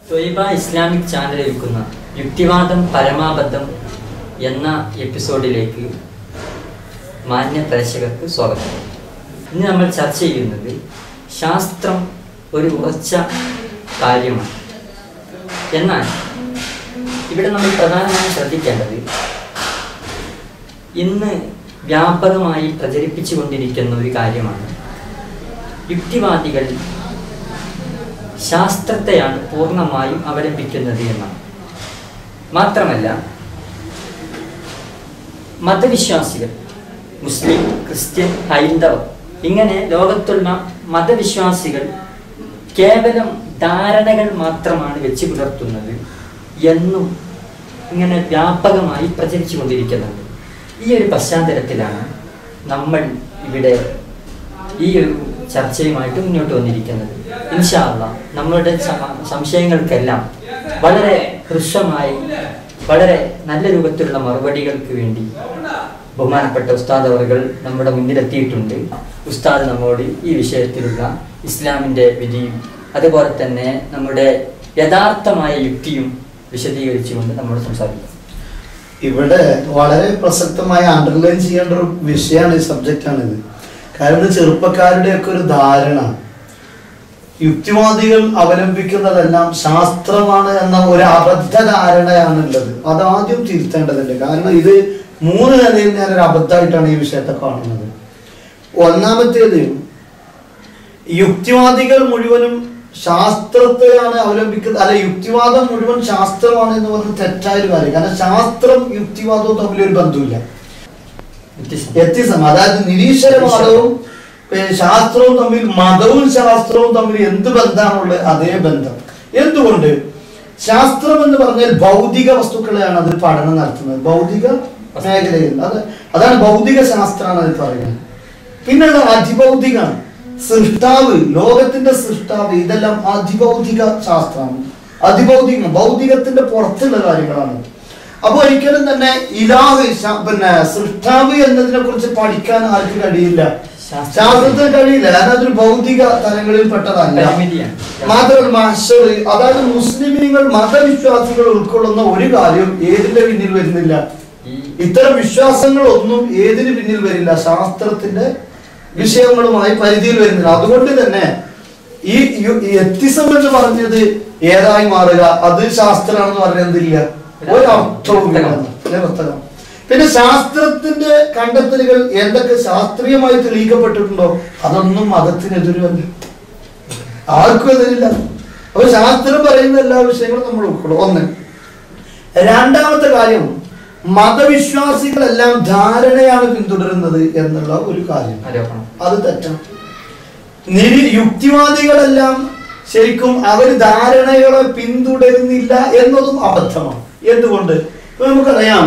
Taiba Islamic channel ഒരുക്കുന്ന യുക്തിവാദം പരമാബദ്ധം എന്ന എപ്പിസോഡിലേക്ക് മാന്യ പ്രേക്ഷകർക്ക് സ്വാഗതം ഇന്ന് നമ്മൾ ചർച്ച ചെയ്യുന്നത് ശാസ്ത്രം ഒരു ഉറച്ച കാര്യമാണ് എന്നാൽ ഇവിടെ നമ്മൾ പ്രധാനമായും ശ്രദ്ധിക്കേണ്ടത് ഇന്ന് വ്യാപകമായി പ്രചരിപ്പിച്ചു കൊണ്ടിരിക്കുന്ന ഒരു കാര്യമാണ് യുക്തിവാദികൾ ശാസ്ത്രത്തെയാണ് പൂർണ്ണമായും അവലംബിക്കുന്നത് എന്നാണ് മാത്രമല്ല മതവിശ്വാസികൾ മുസ്ലിം ക്രിസ്ത്യൻ ഹൈന്ദവർ ഇങ്ങനെ ലോകത്തുള്ള മതവിശ്വാസികൾ കേവലം ധാരണകൾ മാത്രമാണ് വെച്ച് പുലർത്തുന്നത് എന്നും ഇങ്ങനെ വ്യാപകമായി പ്രചരിച്ചു കൊണ്ടിരിക്കുന്നുണ്ട് ഈ ഒരു പശ്ചാത്തലത്തിലാണ് നമ്മൾ ഇവിടെ ഈ ഒരു ചർച്ചയുമായിട്ട് മുന്നോട്ട് വന്നിരിക്കുന്നത് ഇൻഷാല്ല നമ്മളുടെ സമ- സംശയങ്ങൾക്കെല്ലാം വളരെ ഹൃസ്വമായി വളരെ നല്ല രൂപത്തിലുള്ള മറുപടികൾക്ക് വേണ്ടി ബഹുമാനപ്പെട്ട ഉസ്താദ് അവറുകൾ നമ്മുടെ മുന്നിലെത്തിയിട്ടുണ്ട് ഉസ്താദ് നമ്മോട് ഈ വിഷയത്തിലുള്ള ഇസ്ലാമിൻ്റെ വിധിയും അതുപോലെ തന്നെ നമ്മുടെ യഥാർത്ഥമായ യുക്തിയും വിശദീകരിച്ചുകൊണ്ട് നമ്മൾ സംസാരിക്കും ഇവിടെ വളരെ പ്രസക്തമായ അണ്ടർലൈൻ ചെയ്യേണ്ട ഒരു വിഷയമാണ് ഈ സബ്ജക്റ്റാണ് ഇത് കാരണം ഇത് ചെറുപ്പക്കാരുടെയൊക്കെ ഒരു ധാരണ യുക്തിവാദികൾ അവലംബിക്കുന്നതെല്ലാം ശാസ്ത്രമാണ് എന്ന ഒരു അബദ്ധ ധാരണയാണുള്ളത് അതാദ്യം തിരുത്തേണ്ടതുണ്ട് കാരണം ഇത് മൂന്ന് നിലയിൽ ഞാനൊരു അബദ്ധമായിട്ടാണ് ഈ വിഷയത്തെ കാണുന്നത് ഒന്നാമത്തേത് യുക്തിവാദികൾ മുഴുവനും ശാസ്ത്രത്തെയാണ് അവലംബിക്കുന്നത് അല്ല യുക്തിവാദം മുഴുവൻ ശാസ്ത്രമാണ് എന്ന് പറഞ്ഞ് തെറ്റായ ഒരു കാര്യം കാരണം ശാസ്ത്രം യുക്തിവാദവും തമ്മിൽ ഒരു ബന്ധമില്ല വ്യത്യസ്ത- വ്യത്യസ്തം അതായത് നിരീശ്വരവാദവും ഏ, ശാസ്ത്രവും തമ്മിൽ മതവും ശാസ്ത്രവും തമ്മിൽ എന്ത് ബന്ധമാണുള്ളത് അതേ ബന്ധം എന്തുകൊണ്ട് ശാസ്ത്രം എന്ന് പറഞ്ഞാൽ ഭൗതിക വസ്തുക്കളെയാണ് അതിൽ പഠനം നടത്തുന്നത് ഭൗതിക മേഖലയിൽ അത് അതാണ് ഭൗതിക ശാസ്ത്രമാണ് അതിൽ പറയുന്നത് പിന്നെയുള്ള അതിഭൗതികമാണ് സൃഷ്ടാവ് ലോകത്തിന്റെ സൃഷ്ടാവ് ഇതെല്ലാം അതിഭൗതിക ശാസ്ത്രമാണ് അതിഭൗതികം ഭൗതികത്തിന്റെ പുറത്തുള്ള കാര്യങ്ങളാണ് അപ്പൊ ഒരിക്കലും തന്നെ ഇലാഹ് ശ- പിന്നെ സൃഷ്ടാവ് എന്നതിനെ കുറിച്ച് പഠിക്കാൻ ആർക്കും കഴിയില്ല ശാസ്ത്ര- ശാസ്ത്രത്തിന് കഴിയില്ല കാരണം അതൊരു ഭൗതിക തലങ്ങളിൽ പെട്ടതല്ല പരിമിതിയാണ്. മാത്രമല്ല മഹ്ശറ് അതായത് മുസ്ലിമീങ്ങൾ മതവിശ്വാസികൾ ഉൾക്കൊള്ളുന്ന ഒരു കാര്യം ഏതിന്റെ പിന്നിൽ വരുന്നില്ല ഈ ഇത്തരം വിശ്വാസങ്ങളൊന്നും ഏതിന് പിന്നിൽ വരില്ല ശാസ്ത്രത്തിന്റെ വിഷയങ്ങളുമായി പരിധിയിൽ വരുന്നില്ല അതുകൊണ്ട് തന്നെ ഈ എത്തിസം എന്ന് പറഞ്ഞത് ഏതായി മാറുക അത് ശാസ്ത്രമാണെന്ന് പറയുന്നതില്ല ഒരർത്ഥവും ഇല്ല. നിരർത്ഥകം. പിന്നെ ശാസ്ത്രത്തിന്റെ കണ്ടെത്തലുകൾ എന്തൊക്കെ ശാസ്ത്രീയമായി തെളിയിക്കപ്പെട്ടിട്ടുണ്ടോ അതൊന്നും മതത്തിനെതിരുമല്ല ആർക്കും എതിരില്ല അപ്പൊ ശാസ്ത്രം പറയുന്ന എല്ലാ വിഷയങ്ങളും നമ്മൾ ഉൾക്കൊള്ളും ഒന്ന് രണ്ടാമത്തെ കാര്യം മതവിശ്വാസികളെല്ലാം ധാരണയാണ് പിന്തുടരുന്നത് എന്നുള്ള ഒരു കാര്യം ആരോപണം അത് തെറ്റാണ് നിരി യുക്തിവാദികളെല്ലാം ശരിക്കും അവർ ധാരണകളെ പിന്തുടരുന്നില്ല എന്നതും അബദ്ധമാണ് എന്തുകൊണ്ട് ഇപ്പൊ നമുക്കറിയാം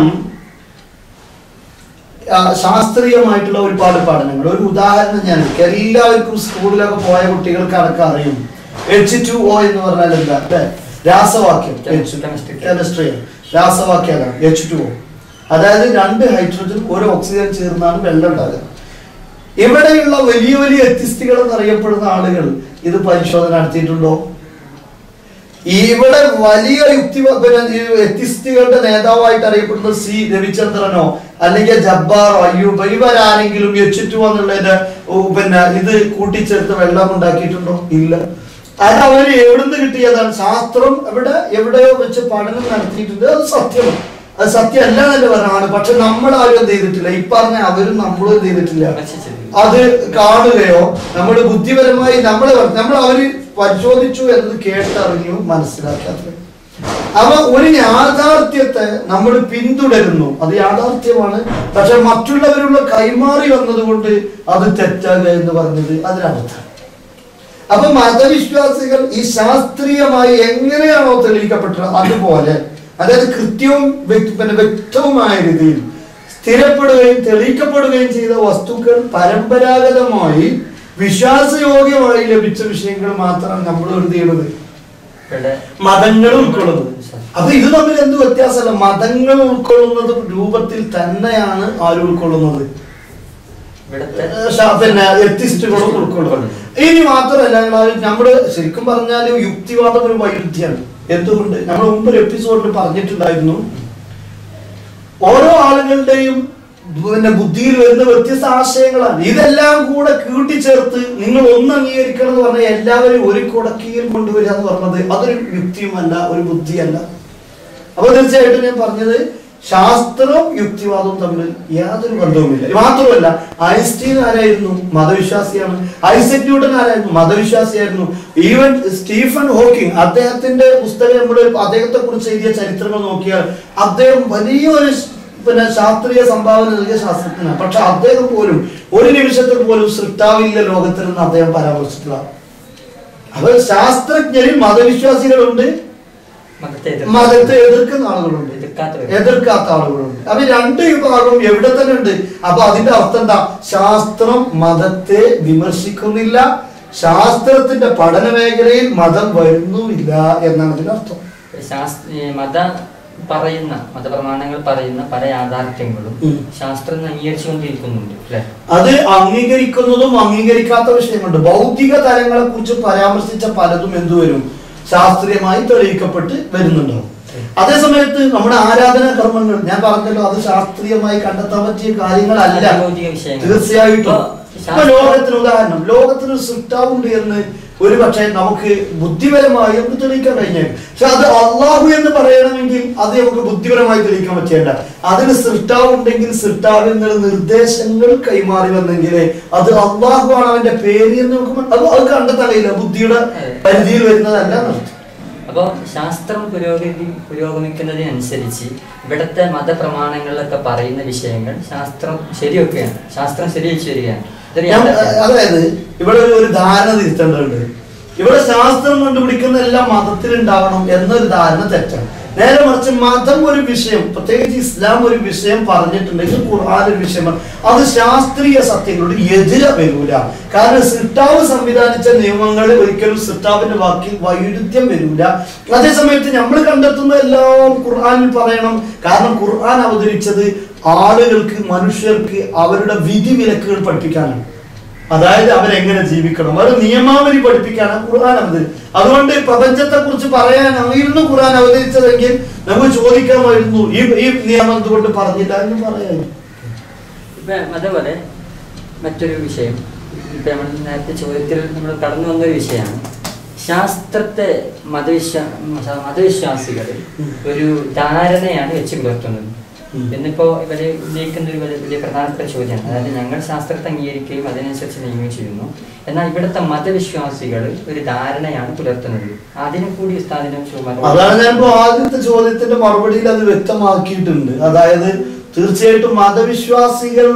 ആ, ശാസ്ത്രീയമായിട്ടുള്ള ഒരുപാട് പഠനങ്ങൾ ഒരു ഉദാഹരണം ഞാൻ എടുക്കാം. എല്ലാവർക്കും സ്കൂളിലൊക്കെ പോയ കുട്ടികൾക്ക് അടക്കം അറിയും എച്ച് ടു ഒ എന്ന് പറഞ്ഞാൽ എന്താ അല്ലെ രാസവാക്യം Chemistry. കെമിസ്ട്രി രാസവാക്യം അതാണ് എച്ച് ടു ഒ അതായത് രണ്ട് ഹൈഡ്രജൻ ഒരു ഓക്സിജൻ ചേർന്നാണ് വെള്ളം ഉണ്ടാകുക ഇവിടെയുള്ള വലിയ വലിയ എത്തിസ്റ്റുകൾ എന്നറിയപ്പെടുന്ന ആളുകൾ ഇത് പരിശോധന നടത്തിയിട്ടുണ്ടോ ഇവിടെ വലിയ യുക്തി എത്തിസ്റ്റുകളുടെ നേതാവായിട്ട് അറിയപ്പെടുന്ന സി രവിചന്ദ്രനോ അല്ലെങ്കിൽ ജബ്ബാറോ അയ്യൂബ് ഇവരാരെങ്കിലും എച്ചിട്ടു എന്നുള്ളതിന്റെ ഓ, പിന്നെ ഇത് കൂട്ടിച്ചേർത്ത് വെള്ളം ഉണ്ടാക്കിയിട്ടുണ്ടോ ഇല്ല അത് അവര് എവിടുന്ന് കിട്ടിയതാണ് ശാസ്ത്രം എവിടെ എവിടെയോ വെച്ച് പഠനം നടത്തിയിട്ടുണ്ട് അത് സത്യമാണ് അത് സത്യമല്ല എന്നല്ല പറഞ്ഞാണ് പക്ഷെ നമ്മൾ ആരും എന്ത് ചെയ്തിട്ടില്ല ഈ പറഞ്ഞ അവരും നമ്മളും എന്ത് ചെയ്തിട്ടില്ല വിമർശിച്ചിട്ടില്ല. അത് കാണുകയോ നമ്മൾ ബുദ്ധിപരമായി നമ്മളെ നമ്മൾ അവര് പരിശോധിച്ചു എന്നത് കേട്ടറിഞ്ഞു മനസ്സിലാക്കാത്തത് അവ ഒരു യാഥാർത്ഥ്യത്തെ നമ്മൾ പിന്തുടരുന്നു അത് യാഥാർത്ഥ്യമാണ് പക്ഷെ മറ്റുള്ളവരുള്ള കൈമാറി വന്നതുകൊണ്ട് അത് തെറ്റാകുക എന്ന് പറഞ്ഞത് അതിനർത്ഥം അപ്പൊ മതവിശ്വാസികൾ ഈ ശാസ്ത്രീയമായി എങ്ങനെയാണോ തെളിയിക്കപ്പെട്ടത് അതുപോലെ അതായത് കൃത്യവും വ്യക്ത- പിന്നെ വ്യക്തവുമായ രീതിയിൽ സ്ഥിരപ്പെടുകയും തെളിയിക്കപ്പെടുകയും ചെയ്ത വസ്തുക്കൾ പരമ്പരാഗതമായി വിശ്വാസയോഗ്യമായി ലഭിച്ച വിഷയങ്ങൾ മാത്രമാണ് നമ്മൾ എന്ത് ചെയ്യുന്നത് ഇവിടെ മതങ്ങൾ ഉൾക്കൊള്ളുന്നത് അപ്പൊ ഇത് തമ്മിൽ എന്ത് വ്യത്യാസമല്ല മതങ്ങൾ ഉൾക്കൊള്ളുന്നത് രൂപത്തിൽ തന്നെയാണ് ആര് ഉൾക്കൊള്ളുന്നത് ഇവിടുത്തെ ഏഹ് ശാ- പിന്നെ എത്തിസ്റ്റുകളും ഉൾക്കൊള്ളുന്നത് ഇനി മാത്രമല്ല ഞങ്ങൾ നമ്മള് ശരിക്കും പറഞ്ഞാൽ യുക്തിവാദം ഒരു വൈരുദ്ധ്യമാണ് എന്തുകൊണ്ട് നമ്മൾ മുമ്പ് ഒരു എപ്പിസോഡിൽ പറഞ്ഞിട്ടുണ്ടായിരുന്നു ഓരോ ആളുകളുടെയും പിന്നെ ബുദ്ധിയിൽ വരുന്ന വ്യത്യസ്ത ആശയങ്ങളാണ് ഇതെല്ലാം കൂടെ കൂട്ടിച്ചേർത്ത് നിങ്ങൾ ഒന്ന് അംഗീകരിക്കണം എന്ന് പറഞ്ഞാൽ എല്ലാവരും ഒരു കുടക്കീയിൽ കൊണ്ടുവരിക എന്ന് പറഞ്ഞത് അതൊരു യുക്തിയുമല്ല ഒരു ബുദ്ധിയല്ല അപ്പൊ തീർച്ചയായിട്ടും ഞാൻ പറഞ്ഞത് ശാസ്ത്രവും യുക്തിവാദവും തമ്മിൽ യാതൊരു ബന്ധവുമില്ല ഇത് മാത്രമല്ല ഐൻസ്റ്റീൻ ആരായിരുന്നു മതവിശ്വാസിയാണ് ഐസക് ന്യൂട്ടൻ ആരായിരുന്നു മതവിശ്വാസിയായിരുന്നു ഈവൻ സ്റ്റീഫൻ ഹോക്കിംഗ് അദ്ദേഹത്തിന്റെ പുസ്തകം നമ്മൾ അദ്ദേഹത്തെ കുറിച്ച് എഴുതിയ ചരിത്രങ്ങൾ നോക്കിയാൽ അദ്ദേഹം വലിയൊരു പിന്നെ ശാസ്ത്രീയ സംഭാവന നൽകിയ ശാസ്ത്രജ്ഞനാണ് പക്ഷെ അദ്ദേഹം പോലും ഒരു നിമിഷത്തിൽ പോലും സൃഷ്ടാവില്ല ലോകത്തിൽ നിന്ന് അദ്ദേഹം പരാമർശിച്ചിട്ടില്ല അപ്പൊ ശാസ്ത്രജ്ഞരിൽ മതവിശ്വാസികളുണ്ട് മതത്തെ മതത്തെ എതിർക്കുന്ന ആളുകളുണ്ട് എതിർക്കാത്തവർ. എതിർക്കാത്ത ആളുകളുണ്ട് അപ്പൊ ഈ രണ്ട് വിഭാഗവും എവിടെ തന്നെ ഉണ്ട് അപ്പൊ അതിന്റെ അർത്ഥം എന്താ ശാസ്ത്രം മതത്തെ വിമർശിക്കുന്നില്ല ശാസ്ത്രത്തിന്റെ പഠന മേഖലയിൽ മതം വരുന്നുമില്ല എന്നാണ് അതിന്റെ അർത്ഥം ശാസ്ത്ര ഈ മത പറയുന്ന മതപ്രമാണങ്ങൾ പറയുന്ന പല യാഥാർത്ഥ്യങ്ങളും ഉം. ശാസ്ത്രം അംഗീകരിച്ചുകൊണ്ടിരിക്കുന്നുണ്ട് അല്ലെ അത് അംഗീകരിക്കുന്നതും അംഗീകരിക്കാത്ത വിഷയമുണ്ട് ഭൗതിക തലങ്ങളെ കുറിച്ച് പരാമർശിച്ച പലതും എന്തുവരും ശാസ്ത്രീയമായി തെളിയിക്കപ്പെട്ട് വരുന്നുണ്ടാവും അതേസമയത്ത് നമ്മുടെ ആരാധനാ കർമ്മങ്ങൾ ഞാൻ പറഞ്ഞല്ലോ അത് ശാസ്ത്രീയമായി കണ്ടെത്താൻ പറ്റിയ കാര്യങ്ങളല്ല ഭൗതിക വിഷയങ്ങൾ. തീർച്ചയായിട്ടും ഇപ്പൊ ഇപ്പൊ ശാസ്ത്രം- ലോകത്തിന് ഉദാഹരണം ലോകത്തിന് ഒരു സൃഷ്ടാവുണ്ട് എന്ന് ഒരു പക്ഷേ നമുക്ക് ബുദ്ധിപരമായി നമുക്ക് തെളിയിക്കാൻ കഴിഞ്ഞേക്കും പക്ഷെ അത് അള്ളാഹു എന്ന് പറയണമെങ്കിൽ അത് നമുക്ക് ബുദ്ധിപരമായി തെളിയിക്കാൻ പറ്റില്ല അതിന് സൃഷ്ടാവ് ഉണ്ടെങ്കിൽ സൃഷ്ടാവിൽ നിന്ന് നിർദ്ദേശങ്ങൾ കൈമാറി വന്നെങ്കിൽ അത് അള്ളാഹു ആണ് അവന്റെ പേര് എന്ന് നമുക്ക് മ- അത് അത് കണ്ടെത്താൻ കഴിയില്ല ബുദ്ധിയുടെ പരിധിയിൽ വരുന്നതല്ല എന്നർത്ഥം. അപ്പോൾ ശാസ്ത്രം പുരോഗതി പുരോഗമിക്കുന്നതിനനുസരിച്ച് ഇവിടുത്തെ മതപ്രമാണങ്ങളിലൊക്കെ പറയുന്ന വിഷയങ്ങൾ ശാസ്ത്രം ശരിവെക്കുകയാണ് ശാസ്ത്രം ശരിവെച്ച് വരികയാണ് ഇതൊരു ഞാൻ- യാഥാർത്ഥ്യം. അതായത് ഇവിടെ ഒരു- ഒരു ധാരണ തിരുത്തേണ്ടതുണ്ട് ഇവിടെ ശാസ്ത്രം കണ്ടുപിടിക്കുന്ന എല്ലാം മതത്തിൽ ഉണ്ടാവണം എന്നൊരു ധാരണ തെറ്റാണ് നേരെ മറിച്ച് മതം ഒരു വിഷയം പ്രത്യേകിച്ച് ഇസ്ലാം ഒരു വിഷയം പറഞ്ഞിട്ടുണ്ടെങ്കിൽ ഖുർആൻ ഒരു വിഷയമാണ് അത് ശാസ്ത്രീയ സത്യങ്ങളോട് എതിരെ വരൂല കാരണം സിട്ടാവ് സംവിധാനിച്ച നിയമങ്ങൾ ഒരിക്കലും സിട്ടാവിന്റെ വാക്കിൽ വൈരുദ്ധ്യം വരൂല അതേസമയത്ത് നമ്മൾ കണ്ടെത്തുന്ന എല്ലാം ഖുർആനിൽ പറയണം കാരണം ഖുർആൻ അവതരിച്ചത് ആളുകൾക്ക് മനുഷ്യർക്ക് അവരുടെ വിധിവിലക്കുകൾ പഠിപ്പിക്കാനാണ് അതായത് അവരെങ്ങനെ ജീവിക്കണം അവർ നിയമാവലി പഠിപ്പിക്കാനാണ് ഖുർആൻ അവതരി അതുകൊണ്ട് പ്രപഞ്ചത്തെ കുറിച്ച് പറയാനായിരുന്നു ഖുർആൻ അവതരിച്ചതെങ്കിൽ നമുക്ക് ചോദിക്കാമായിരുന്നു ഈ ഈ നിയമം എന്തുകൊണ്ട് പറഞ്ഞില്ല എന്ന് പറയാമായിരുന്നു ഇപ്പൊ അതേപോലെ മറ്റൊരു വിഷയം ഇപ്പൊ നമ്മൾ നേരത്തെ ചോദ്യത്തിൽ നമ്മൾ കടന്നു വന്നൊരു വിഷയമാണ് ശാസ്ത്രത്തെ മതവിശ്വാ മതവിശ്വാസികൾ ഉം. ഒരു ധാരണയാണ് വെച്ച് പുലർത്തുന്നത് ഉം. എന്നിപ്പോ ഇവര് ഉന്നയിക്കുന്ന ഒരു വലിയ വലിയ പ്രധാനപ്പെട്ട ചോദ്യമാണ് അതായത് ഞങ്ങൾ ശാസ്ത്രത്തെ അംഗീകരിക്കുകയും അതിനനുസരിച്ച് നീങ്ങുകയും ചെയ്യുന്നു എന്നാൽ ഇവിടുത്തെ മതവിശ്വാസികൾ ഒരു ധാരണയാണ് പുലർത്തുന്നത് അതിനെ കൂടി സ്ഥാനം അതാണ് ഞാനിപ്പോ ആദ്യത്തെ ചോദ്യത്തിന്റെ മറുപടിയിൽ അത് വ്യക്തമാക്കിയിട്ടുണ്ട് അതായത് തീർച്ചയായിട്ടും മതവിശ്വാസികൾ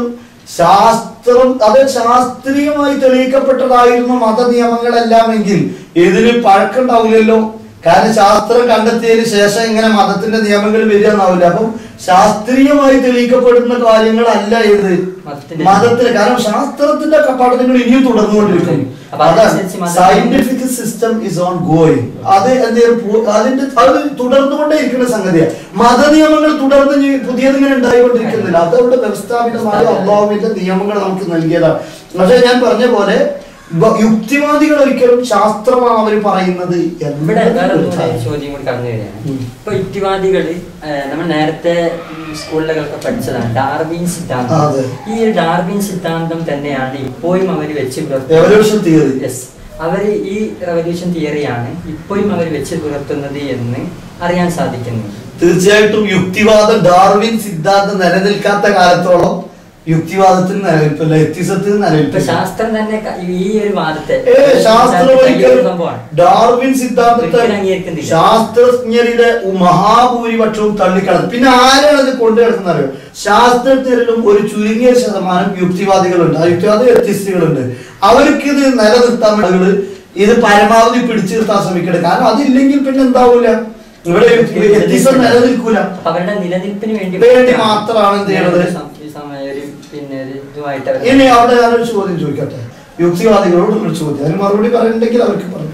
ശാസ്ത്രം അത് ശാസ്ത്രീയമായി തെളിയിക്കപ്പെട്ടതായിരുന്നു മത നിയമങ്ങളെല്ലാം എങ്കിൽ ഇതിന് പഴക്കമുണ്ടാവില്ലല്ലോ കാരണം ശാസ്ത്രം കണ്ടെത്തിയതിന് ശേഷം ഇങ്ങനെ മതത്തിന്റെ നിയമങ്ങൾ വരിക എന്നാവില്ല അപ്പം ശാസ്ത്രീയമായി തെളിയിക്കപ്പെടുന്ന കാര്യങ്ങളല്ല ഇത് മതത്തിന്റെ- മതത്തിന് കാരണം ശാസ്ത്രത്തിന്റെ ഒക്കെ പഠനങ്ങൾ ഇനിയും തുടർന്നുകൊണ്ടിരിക്കും അപ്പൊ അതനുസരിച്ച് മതം- scientific system is ongoing അത് എന്ത് ചെയ്യും? പു- അതിന്റെ അത് തുടർന്നുകൊണ്ടേ ഇരിക്കുന്ന സംഗതിയാണ് മതനിയമങ്ങൾ തുടർന്ന് ഇനി പുതിയതിങ്ങനെ ഉണ്ടായിക്കൊണ്ടിരിക്കുന്നില്ല അതവിടെ വ്യവസ്ഥാപിതമായ അള്ളാഹുവിന്റെ നിയമങ്ങൾ നമുക്ക് നൽകിയതാണ് പക്ഷെ ഞാൻ പറഞ്ഞ പോലെ വ- യുക്തിവാദികൾ ഒരിക്കലും ശാസ്ത്രമാണ് അവർ പറയുന്നത് ഇവിടെ വേറെ എന്നത് ഒന്നും കൂടി ചോദ്യം കൂടി കടന്നു വരികയാണ് ഉം. ഇപ്പൊ യുക്തിവാദികള് ഏഹ്, നമ്മൾ നേരത്തെ ഉം, സ്കൂളിലൊക്കെ പഠിച്ചതാണ് ഡാർവിൻ സിദ്ധാന്തം അതെ. ഈ ഒരു ഡാർവിൻ സിദ്ധാന്തം തന്നെയാണ് ഇപ്പോഴും അവർ വെച്ച് Evolution theory. യെസ് അവര് ഈ റെവല്യൂഷൻ തിയറിയാണ് ഇപ്പോഴും അവർ വെച്ച് പുലർത്തുന്നത് എന്ന് അറിയാൻ സാധിക്കുന്നു തീർച്ചയായിട്ടും യുക്തിവാദം ഡാർവിൻ സിദ്ധാന്തം നിലനിൽക്കാത്ത കാലത്തോളം യുക്തിവാദത്തിന് നിലനിൽപ്പില്ല എത്തിസത്തിന് ഇപ്പൊ നിലനിൽപ്പില്ല ശാസ്ത്രം തന്നെ ക- ഈ ഒരു വാദത്തെ ഏ, ശാസ്ത്രം ഒരിക്കലും സംഭവമാണ് ഡാർവിൻ സിദ്ധാന്തത്തെ ഒരിക്കലും അംഗീകരിക്കുന്നില്ല. ശാസ്ത്രജ്ഞരുടെ മഹാഭൂരിപക്ഷവും തള്ളിക്കളഞ്ഞു പിന്നെ ആരാണ് ഇത് കൊണ്ടു കിടക്കുന്നത് അറിയോ ശാസ്ത്രജ്ഞരിലും ഒരു ചുരുങ്ങിയ ശതമാനം യുക്തിവാദികളുണ്ട് ആ യുക്തിവാദി വ്യത്യസ്തികളുണ്ട് അവർക്ക് ഇത് നിലനിർത്താൻ ആളുകൾ ഇത് പരമാവധി പിടിച്ചു നിർത്താൻ ശ്രമിക്കട്ടെ കാരണം അതില്ലെങ്കിൽ പിന്നെ എന്താവൂല ഇവിടെ എത്തിസം നിലനിൽക്കൂല അപ്പൊ അവരുടെ നിലനിൽപ്പിന് വേണ്ടി വേണ്ടി മാത്രമാണ് എന്ത് ചെയ്യണത്? ഈ സം- ഈ സമയം ഒരു പിന്നെ ഒരു ഇതുമായിട്ട് അവര് ഇനി അവിടെ ഞാനൊരു ചോദ്യം ചോദിക്കട്ടെ യുക്തിവാദികളോട് ഒരു ചോദ്യം അതിന് മറുപടി പറയണ്ടെങ്കിൽ അവർക്ക് പറഞ്ഞു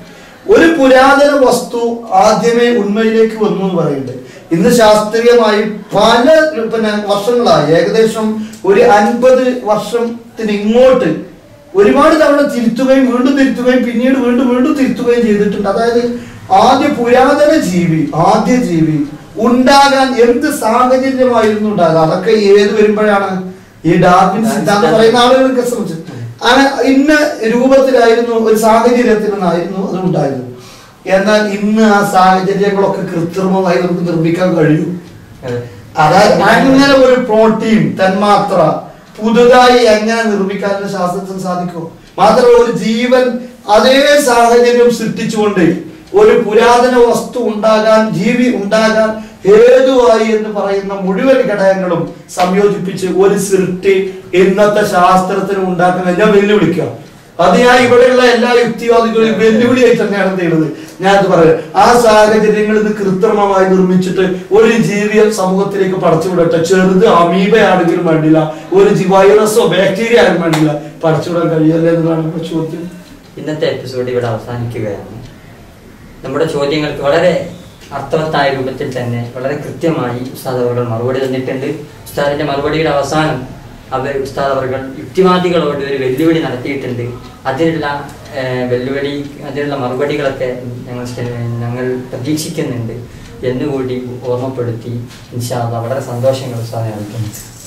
ഒരു പുരാതന വസ്തു ആദ്യമേ ഉണ്മയിലേക്ക് വന്നു എന്ന് പറയുന്നുണ്ട് ഇന്ന് ശാസ്ത്രീയമായി പല പിന്നെ വർഷങ്ങളായി ഏകദേശം ഒരു അൻപത് വർഷത്തിന് ഇങ്ങോട്ട് ഒരുപാട് തവണ തിരുത്തുകയും വീണ്ടും തിരുത്തുകയും പിന്നീട് വീണ്ടും വീണ്ടും തിരുത്തുകയും ചെയ്തിട്ടുണ്ട് അതായത് ആദ്യ പുരാതന ജീവി ആദ്യ ജീവി ഉണ്ടാകാൻ എന്ത് സാഹചര്യമായിരുന്നു ഉണ്ടാകുക അതൊക്കെ ഏത് വരുമ്പോഴാണ് ഈ ഡാർവിൻ സിദ്ധാന്തം പറയുന്ന ആളുകൾക്ക് ശ്രമിച്ചത് അങ്ങനെ ഇന്ന രൂപത്തിലായിരുന്നു ഒരു സാഹചര്യത്തിൽ നിന്നായിരുന്നു അത് ഉണ്ടായിരുന്നു എന്നാൽ ഇന്ന് ആ സാഹചര്യങ്ങളൊക്കെ കൃത്രിമമായി നമുക്ക് നിർമ്മിക്കാൻ കഴിയും അതെ. അതായത് അങ്ങനെ ഒരു പ്രോട്ടീൻ തന്മാത്ര പുതുതായി എങ്ങനെ നിർമ്മിക്കാൻ ശാസ്ത്രത്തിന് സാധിക്കും മാത്രമല്ല ഒരു ജീവൻ അതേ സാഹചര്യം സൃഷ്ടിച്ചുകൊണ്ട് ഒരു പുരാതന വസ്തു ഉണ്ടാകാൻ ജീവി ഉണ്ടാകാൻ ഹേതുവായി എന്ന് പറയുന്ന മുഴുവൻ ഘടകങ്ങളും സംയോജിപ്പിച്ച് ഒരു സൃഷ്ടി ഇന്നത്തെ ശാസ്ത്രത്തിന് ഉണ്ടാക്കുന്ന ഞാൻ വെല്ലുവിളിക്കാം അത് ഞാൻ ഇവിടെയുള്ള എല്ലാ യുക്തിവാദികളും വെല്ലുവിളിയായി തന്നെയാണ് ചെയ്യുന്നത് ഞാൻ അത് പറയാം ആ സാഹചര്യങ്ങളിൽ ഇത് കൃത്രിമമായി നിർമ്മിച്ചിട്ട് ഒരു ജീവിയെ സമൂഹത്തിലേക്ക് പടച്ചുവിടട്ടെ ചെറുത് അമീബയാണെങ്കിലും വേണ്ടില്ല ഒരു ജി- വൈറസോ ബാക്ടീരിയ ആയാലും വേണ്ടില്ല പടച്ചുവിടാൻ കഴിയല്ലേ എന്നതാണ് നമ്മുടെ ചോദ്യം ഇന്നത്തെ എപ്പിസോഡ് ഇവിടെ അവസാനിക്കുകയാണ് നമ്മുടെ ചോദ്യങ്ങൾക്ക് വളരെ അർത്ഥവത്തായ രൂപത്തിൽ തന്നെ വളരെ കൃത്യമായി ഉസ്താദ് അവർ മറുപടി തന്നിട്ടുണ്ട് ഉസ്താദിന്റെ മറുപടിയുടെ അവസാനം അവർ ഉസ്താദ് അവർ യുക്തിവാദികളോട് ഒരു വെല്ലുവിളി നടത്തിയിട്ടുണ്ട് അതിനുള്ള ഏഹ്, വെല്ലുവിളി അതിനുള്ള മറുപടികളൊക്കെ ഞങ്ങൾ സ്ഥ- ഞങ്ങൾ പ്രതീക്ഷിക്കുന്നുണ്ട് എന്നുകൂടി ഓർമ്മപ്പെടുത്തി ഇൻഷാ അള്ളാ വളരെ സന്തോഷങ്ങൾ ഉസ്താദെ അറിയിക്കുന്നു